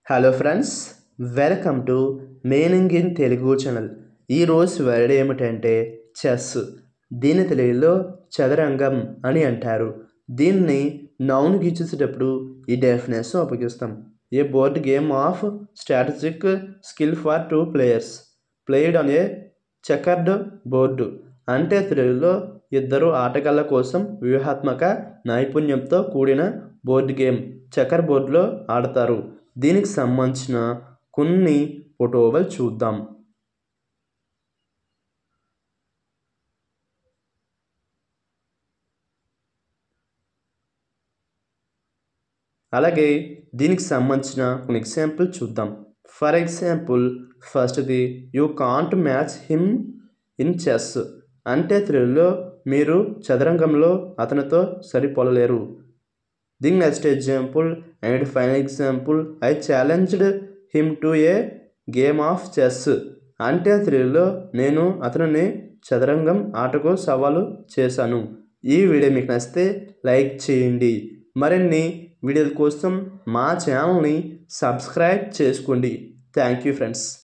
hello friends welcome to meaning in Telugu channel ఈరోజు word ఏమిటంటే chess దీని తెలుగులో చదరంగం అని అంటారు దీన్ని నౌన్ గీచేసేటప్పుడు ఈ డెఫినేషన్ ఉపయోగిస్తాం a board game of strategic skill for two players played on a checkered board అంటే తెలుగులో ఇద్దరు ఆటగాళ్ళ కోసం వ్యూహాత్మక నైపుణ్యంతో కూడిన బోర్డు గేమ్ చెకర్ బోర్డులో ఆడతారు దీనికి సంబంధించిన కొన్ని ఫోటోలు చూద్దాం అలాగే దీనికి సంబంధించిన కొన్ని ఎగ్జాంపుల్ చూద్దాం ఫర్ ఎగ్జాంపుల్ ఫస్ట్ది you can't match him in chess అంటే తెలుగులో మీరు చదరంగంలో అతనితో సరిపోలలేరు దీని next example and final example I challenged him to a game of chess అంటే తెలుగులో నేను అతనిని చదరంగం ఆటకు సవాలు చేశాను ఈ వీడియో మీకు నచ్చితే లైక్ చేయండి మరిన్ని వీడియోల కోసం మా ఛానల్ని సబ్స్క్రైబ్ చేసుకోండి థ్యాంక్ యూ ఫ్రెండ్స్